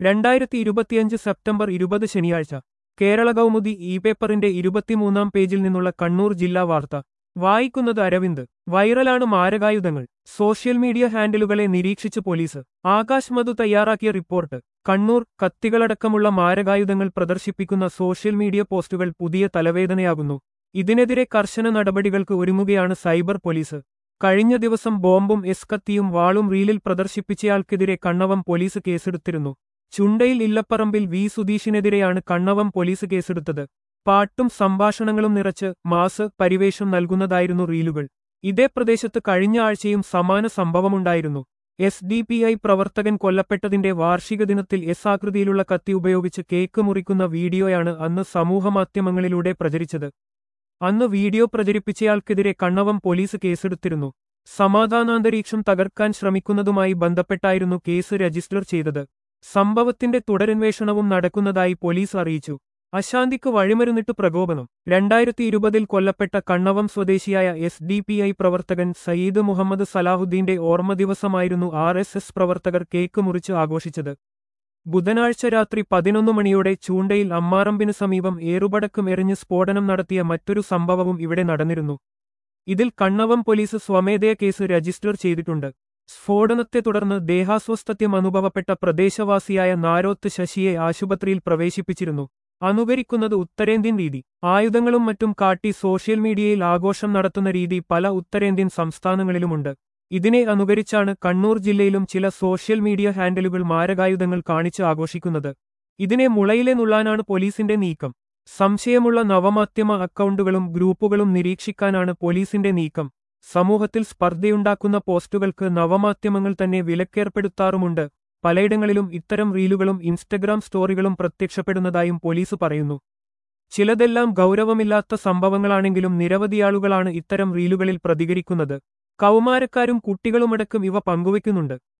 രണ്ടായിരത്തി ഇരുപത്തിയഞ്ച് സെപ്റ്റംബർ ഇരുപത് ശനിയാഴ്ച കേരള കൗമുദി ഇ പേപ്പറിന്റെ ഇരുപത്തിമൂന്നാം പേജിൽ നിന്നുള്ള കണ്ണൂർ ജില്ലാ വാർത്ത വായിക്കുന്നത് അരവിന്ദ് വൈറലാണ് മാരകായുധങ്ങൾ സോഷ്യൽ മീഡിയ ഹാൻഡിലുകളെ നിരീക്ഷിച്ച് പോലീസ് ആകാശ് മധു തയ്യാറാക്കിയ റിപ്പോർട്ട് കണ്ണൂർ കത്തികളടക്കമുള്ള മാരകായുധങ്ങൾ പ്രദർശിപ്പിക്കുന്ന സോഷ്യൽ മീഡിയ പോസ്റ്റുകൾ പുതിയ തലവേദനയാകുന്നു ഇതിനെതിരെ കർശന നടപടികൾക്ക് ഒരുങ്ങുകയാണ് സൈബർ പോലീസ് കഴിഞ്ഞ ദിവസം ബോംബും എസ് കത്തിയും വാളും റീലിൽ പ്രദർശിപ്പിച്ചയാൾക്കെതിരെ കണ്ണവം പോലീസ് കേസെടുത്തിരുന്നു ചുണ്ടയിൽ ഇല്ലപ്പറമ്പിൽ വി സുധീഷിനെതിരെയാണ് കണ്ണവം പോലീസ് കേസെടുത്തത് പാട്ടും സംഭാഷണങ്ങളും നിറച്ച് മാസ് പരിവേഷം നൽകുന്നതായിരുന്നു റീലുകൾ ഇതേ പ്രദേശത്ത് കഴിഞ്ഞ ആഴ്ചയും സമാന സംഭവമുണ്ടായിരുന്നു എസ് ഡി പി ഐ പ്രവർത്തകൻ കൊല്ലപ്പെട്ടതിന്റെ വാർഷിക ദിനത്തിൽ എസ് ആകൃതിയിലുള്ള കത്തി ഉപയോഗിച്ച് കേക്ക് മുറിക്കുന്ന വീഡിയോയാണ് അന്ന് സമൂഹമാധ്യമങ്ങളിലൂടെ പ്രചരിച്ചത് അന്ന് വീഡിയോ പ്രചരിപ്പിച്ചയാൾക്കെതിരെ കണ്ണവം പോലീസ് കേസെടുത്തിരുന്നു സമാധാനാന്തരീക്ഷം തകർക്കാൻ ശ്രമിക്കുന്നതുമായി ബന്ധപ്പെട്ടായിരുന്നു കേസ് രജിസ്റ്റർ ചെയ്തത് സംഭവത്തിന്റെ തുടരന്വേഷണവും നടക്കുന്നതായി പോലീസ് അറിയിച്ചു അശാന്തിക്ക് വഴിമരുന്നിട്ട് പ്രകോപനം രണ്ടായിരത്തി ഇരുപതിൽ കൊല്ലപ്പെട്ട കണ്ണവം സ്വദേശിയായ എസ് ഡി പി ഐ പ്രവർത്തകൻ സയ്യിദ് മുഹമ്മദ് സലാഹുദ്ദീന്റെ ഓർമ്മ ദിവസമായിരുന്നു ആർ എസ് എസ് പ്രവർത്തകർ കേക്ക് മുറിച്ച് ആഘോഷിച്ചത് ബുധനാഴ്ച രാത്രി പതിനൊന്ന് മണിയോടെ ചൂണ്ടയിൽ അമ്മാറമ്പിന് സമീപം ഏറുപടക്കം എറിഞ്ഞ് സ്ഫോടനം നടത്തിയ മറ്റൊരു സംഭവവും ഇവിടെ നടന്നിരുന്നു ഇതിൽ കണ്ണവം പോലീസ് സ്വമേധയ കേസ് രജിസ്റ്റർ ചെയ്തിട്ടുണ്ട് സ്ഫോടനത്തെ തുടർന്ന് ദേഹാസ്വസ്ഥത്യം അനുഭവപ്പെട്ട പ്രദേശവാസിയായ നാരോത്ത് ശശിയെ ആശുപത്രിയിൽ പ്രവേശിപ്പിച്ചിരുന്നു അനുകരിക്കുന്നത് ഉത്തരേന്ത്യൻ രീതി ആയുധങ്ങളും മറ്റും കാട്ടി സോഷ്യൽ മീഡിയയിൽ ആഘോഷം നടത്തുന്ന രീതി പല ഉത്തരേന്ത്യൻ സംസ്ഥാനങ്ങളിലുമുണ്ട് ഇതിനെ അനുകരിച്ചാണ് കണ്ണൂർ ജില്ലയിലും ചില സോഷ്യൽ മീഡിയ ഹാൻഡിലുകൾ മാരകായുധങ്ങൾ കാണിച്ച് ആഘോഷിക്കുന്നത് ഇതിനെ മുളയിലെ നുള്ളാനാണ് പോലീസിന്റെ നീക്കം സംശയമുള്ള നവമാധ്യമ അക്കൗണ്ടുകളും ഗ്രൂപ്പുകളും നിരീക്ഷിക്കാനാണ് പോലീസിന്റെ നീക്കം സമൂഹത്തിൽ സ്പർദ്ധയുണ്ടാക്കുന്ന പോസ്റ്റുകൾക്ക് നവമാധ്യമങ്ങൾ തന്നെ വിലക്കേർപ്പെടുത്താറുമുണ്ട് പലയിടങ്ങളിലും ഇത്തരം റീലുകളും ഇൻസ്റ്റഗ്രാം സ്റ്റോറികളും പ്രത്യക്ഷപ്പെടുന്നതായും പോലീസ് പറയുന്നു ചിലതെല്ലാം ഗൗരവമില്ലാത്ത സംഭവങ്ങളാണെങ്കിലും നിരവധിയാളുകളാണ് ഇത്തരം റീലുകളിൽ പ്രതികരിക്കുന്നത് കൗമാരക്കാരും കുട്ടികളുമടക്കം ഇവ പങ്കുവയ്ക്കുന്നുണ്ട്